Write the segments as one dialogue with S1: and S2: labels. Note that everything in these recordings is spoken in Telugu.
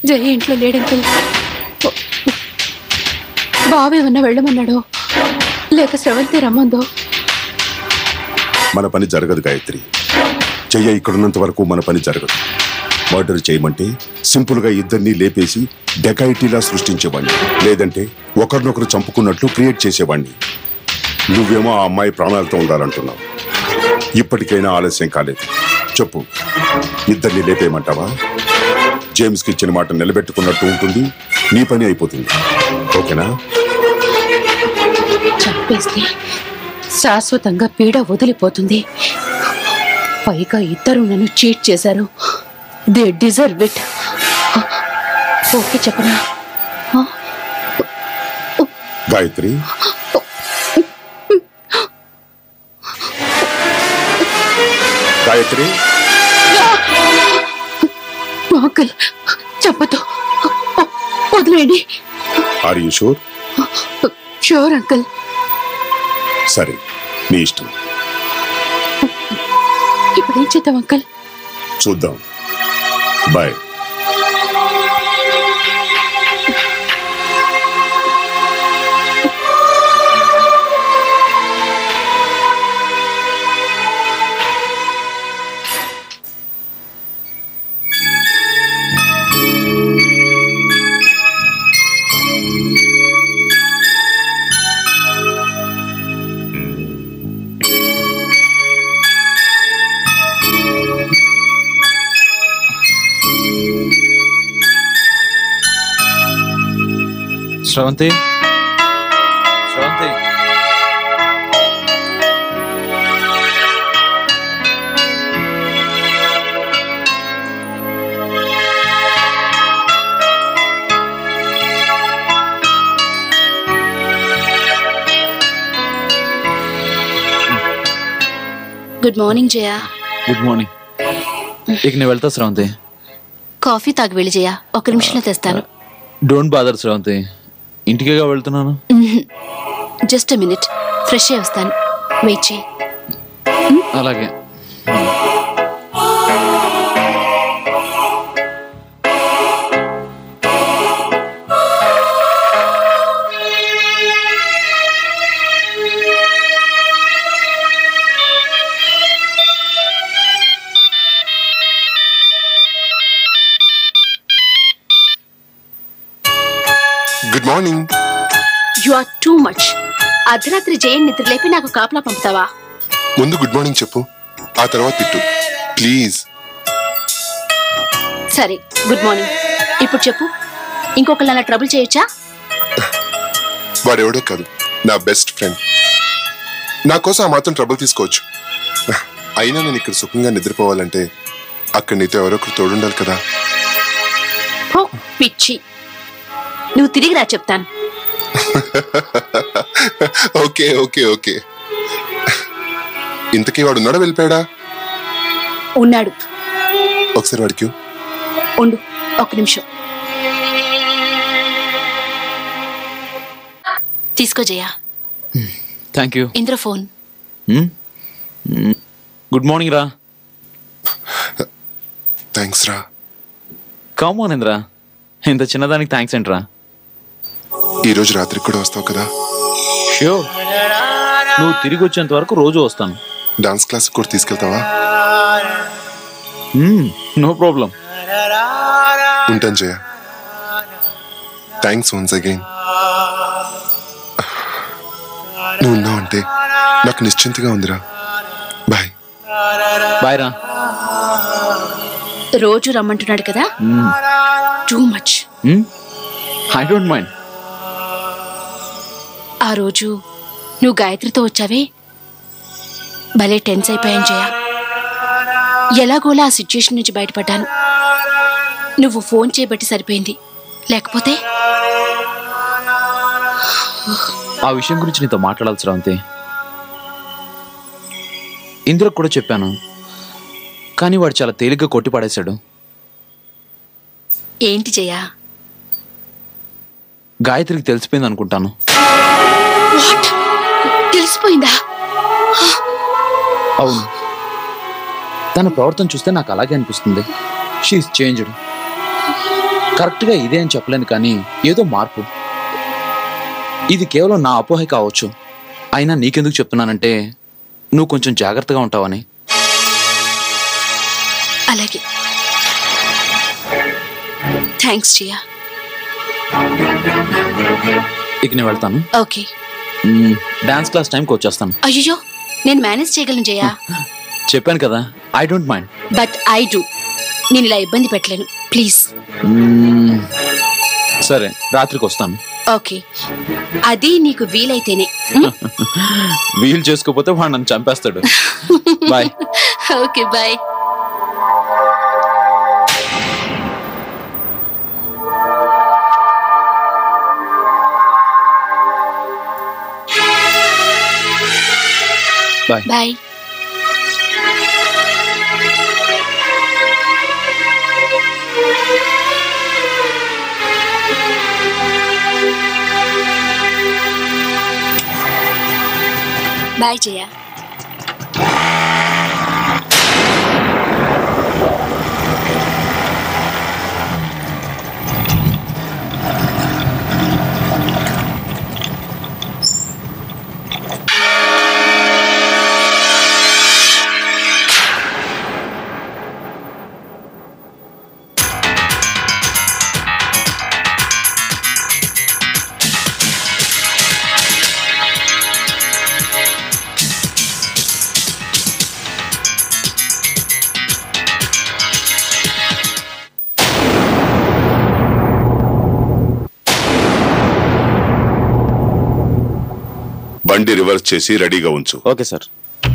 S1: జయ ఇంట్లో లేడంకుల్ బాబు ఏమన్నా వెళ్ళమన్నాడో లేక స్రవంతి రమ్మందో
S2: మన పని జరగదు గాయత్రి చెయ్య ఇక్కడున్నంత వరకు మన పని జరగదు మర్డర్ చేయమంటే సింపుల్ గా ఇద్దరిని లేపేసి డెకాయిటీలా సృష్టించేవాడిని లేదంటే ఒకరినొకరు చంపుకున్నట్లు క్రియేట్ చేసేవాడిని నువ్వేమో ఆ అమ్మాయి ప్రాణాలతో ఉండాలంటున్నావు ఇప్పటికైనా ఆలస్యం కాలేదు చెప్పు ఇద్దరిని లేపేయమంటావా జేమ్స్కి ఇచ్చిన మాట నిలబెట్టుకున్నట్టు ఉంటుంది నీ పని అయిపోతుంది ఓకేనా
S1: చంపేస్తే శాశ్వతంగా పీడ వదిలిపోతుంది పైగా ఇద్దరు నన్ను చీట్ చేశారు దే డిజర్వ్ ఇట్ ఓకే చెప్పనా
S2: గాయత్రి గాయత్రి
S1: అంకుల్ చెప్పదు వదిలేయండి
S2: are you sure
S1: sure uncle
S2: సరే నీ ఇష్టం
S1: ఇప్పుడు ఏం చేద్దాం అంకుల్
S2: చూద్దాం bye
S3: Sravanthi Sravanthi
S4: good morning Jaya
S3: good morning ఇక నేను వెళ్తా శ్రవంతి
S4: కాఫీ తాగి వెళ్ళి జయ ఒక నిమిషంలో తెస్తాను
S3: డోంట్ బాదర్ శ్రవంతి ఇంటికేగా వెళ్తున్నాను
S4: జస్ట్ మినిట్ ఫ్రెష్ అయ్యి వస్తాను వెయిట్ చేయి
S3: అలాగే
S5: good morning
S4: you are too much అర్ధరాత్రి జయన్ నిద్ర లేపి నాకు కాపలా పంపుతావా
S5: ముందు గుడ్ మార్నింగ్ చెప్పు ఆ తర్వాత తిట్టు ప్లీజ్
S4: సరే గుడ్ మార్నింగ్ ఇప్పుడు చెప్పు ఇంకొకళ్ళ అలా ట్రబుల్ చేయొచ్చా
S5: వాడెవడో కాదు నా బెస్ట్ ఫ్రెండ్ నా కోసం ఆ మాత్రం ట్రబుల్ తీసుకోవచ్చు అయినా నేను ఇక్కడ సుఖంగా నిద్రపోవాలంటే అక్కడ నీతో ఎవరో ఒకరు తోడుండాలి కదా
S4: హో, పిచ్చి నువ్వు తిరిగి రా చెప్తాను
S5: ఓకే ఓకే ఓకే ఇంతకీ వాడు ఉన్నాడా వెళ్ళిపోయాడా
S4: ఉన్నాడు
S5: ఒకసారి వాడికి
S4: ఉండు ఒక నిమిషం తీసుకో Jaya
S3: thank you
S4: Indra phone
S3: good morning రా
S5: థ్యాంక్స్ రా
S3: కామోన్ ఇంద్రా ఇంత చిన్నదానికి థ్యాంక్స్ ఏంట్రా
S5: ఈ రోజు రాత్రికి కూడా వస్తావు కదా
S3: షూర్ నువ్వు తిరిగి వచ్చేంత వరకు రోజు వస్తాను
S5: డాన్స్ క్లాస్ కూడా తీసుకెళ్తావా
S3: నో ప్రాబ్లం
S5: ఉంటాను జయ థ్యాంక్స్ వన్స్ అగైన్ నువ్వు ఉన్నావంటే నాకు నిశ్చింతగా ఉందిరా బాయ్
S3: బాయ్ రా
S4: రోజు రమ్మంటున్నాడు కదా too much
S3: I don't mind
S4: ఆ రోజు నువ్వు గాయత్రితో వచ్చావే భలే టెన్స్ అయిపోయాను జయ ఎలాగోలా ఆ సిచ్యుయేషన్ నుంచి బయటపడ్డాను నువ్వు ఫోన్ చేయబట్టి సరిపోయింది లేకపోతే
S3: ఆ విషయం గురించి నీతో మాట్లాడాల్సి శ్రవంతి ఇందులోకి కూడా చెప్పాను కానీ వాడు చాలా తేలిగ్గా కొట్టి పడేశాడు
S4: ఏంటి జయ
S3: గాయత్రికి తెలిసిపోయింది అనుకుంటాను
S4: వాట్ తెలిసిపోయిందా
S3: అవును తన ప్రవర్తన చూస్తే నాకు అలాగే అనిపిస్తుంది షీఈ్ చేంజ్డ్ కరెక్ట్గా ఇదే అని చెప్పలేను కానీ ఏదో మార్పు ఇది కేవలం నా అపోహ కావచ్చు అయినా నీకెందుకు చెప్తున్నానంటే నువ్వు కొంచెం జాగ్రత్తగా ఉంటావని
S4: అలాగే థ్యాంక్స్ జియా
S3: ఇక నేను వెళ్తాను
S4: ఓకే
S3: మ్మ్, డాన్స్ క్లాస్ టైంకి వచ్చేస్తాను
S4: అయ్యో నేను మేనేజ్ చేయగలను జయా
S3: చెప్పాను కదా I don't mind
S4: but I do నేను ఇలా ఇబ్బంది పెట్టలేను ప్లీజ్
S3: మ్మ్, సరే రాత్రికి వస్తాను
S4: ఓకే అది నీకు వీలైతేనే ఉమ్?
S3: వీలు చేసుకోకపోతే వాడు నన్ను చంపేస్తాడు bye
S4: okay bye
S3: bye
S4: bye bye Jaya
S2: బండి రివర్స్ చేసి రెడీగా ఉంచు
S3: ఓకే సార్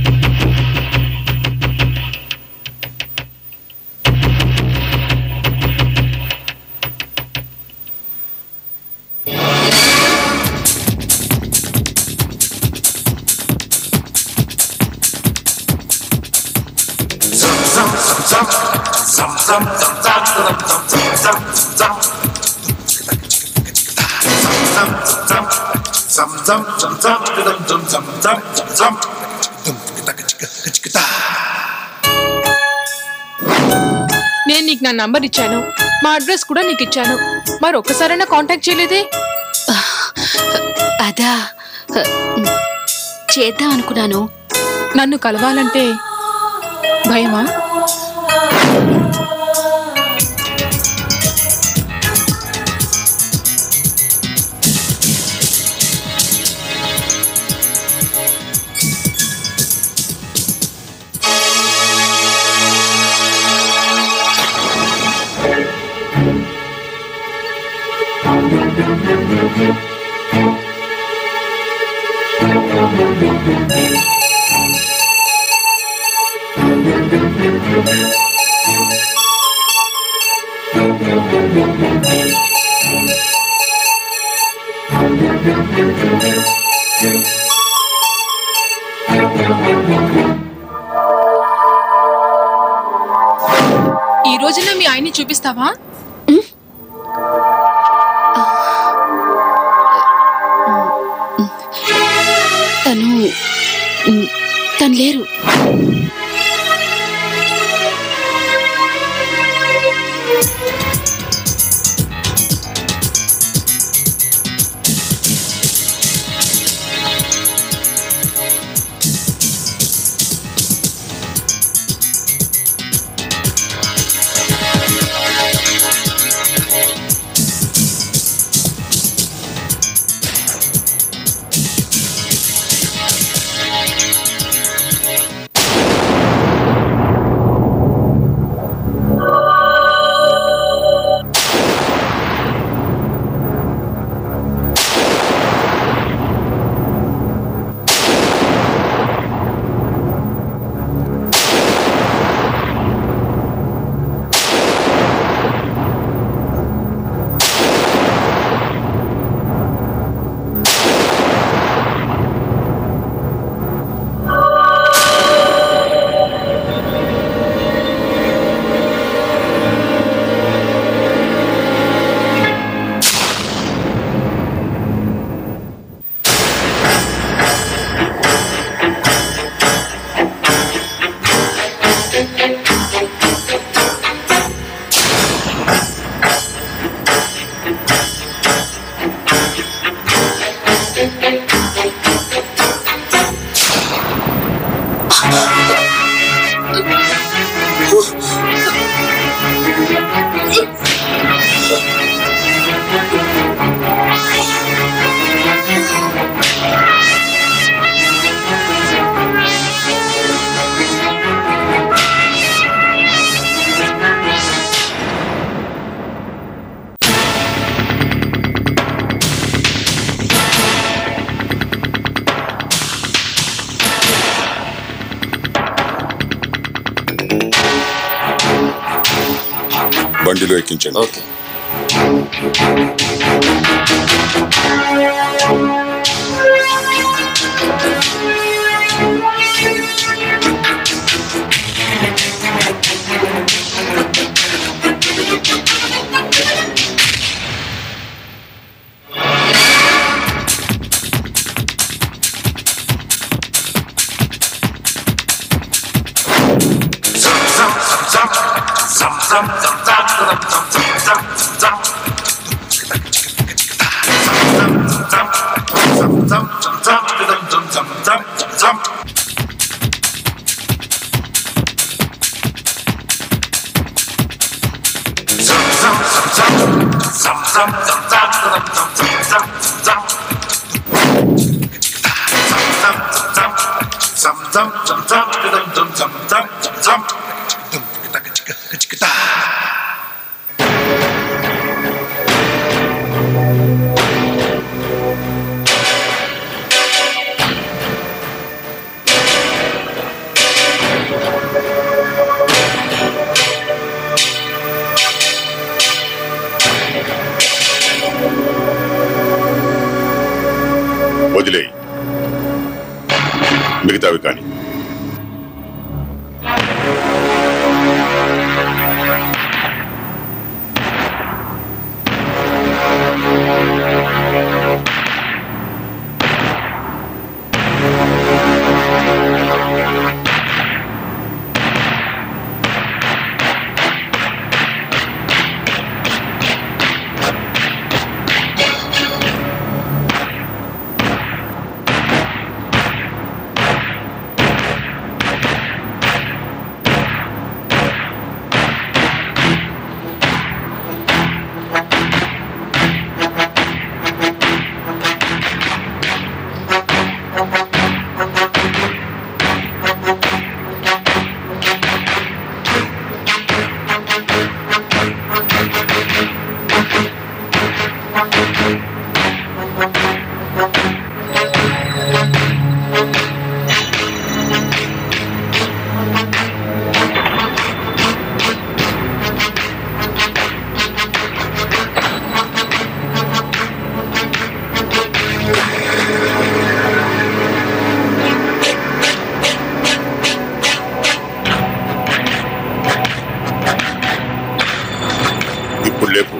S1: నేను నీకు నా నంబర్ ఇచ్చాను మా అడ్రస్ కూడా నీకు ఇచ్చాను మరి ఒక్కసారైనా కాంటాక్ట్ చేయలేదే
S4: అదా చేద్దాం అనుకున్నాను
S1: నన్ను కలవాలంటే భయమా ఈ రోజున మీ ఆయన్ని చూపిస్తావా
S4: తను ఉమ్, తను లేరు
S2: బండిలో ఎక్కించండి
S3: ఓకే
S2: వదిలే మిగతావి కానీ ఇప్పుడు లేపు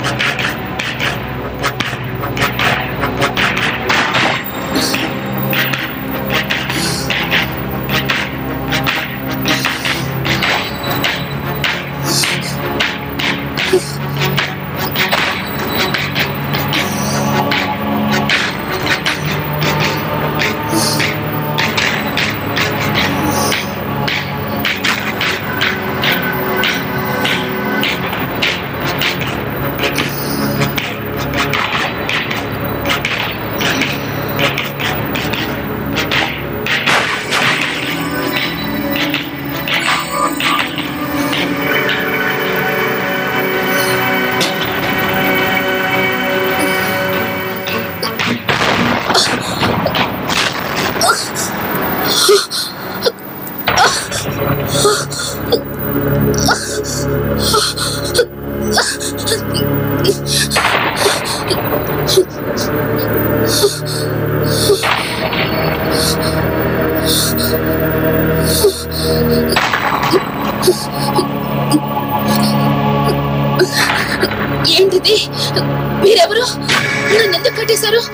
S4: ఏంటిది మీరెవరు నన్ను ఎందుకు కట్టేశారు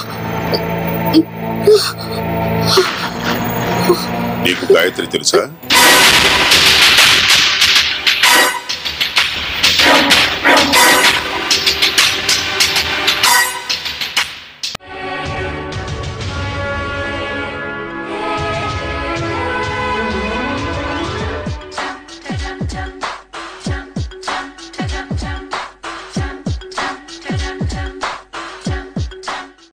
S2: నీకు గాయత్రి తెలుసా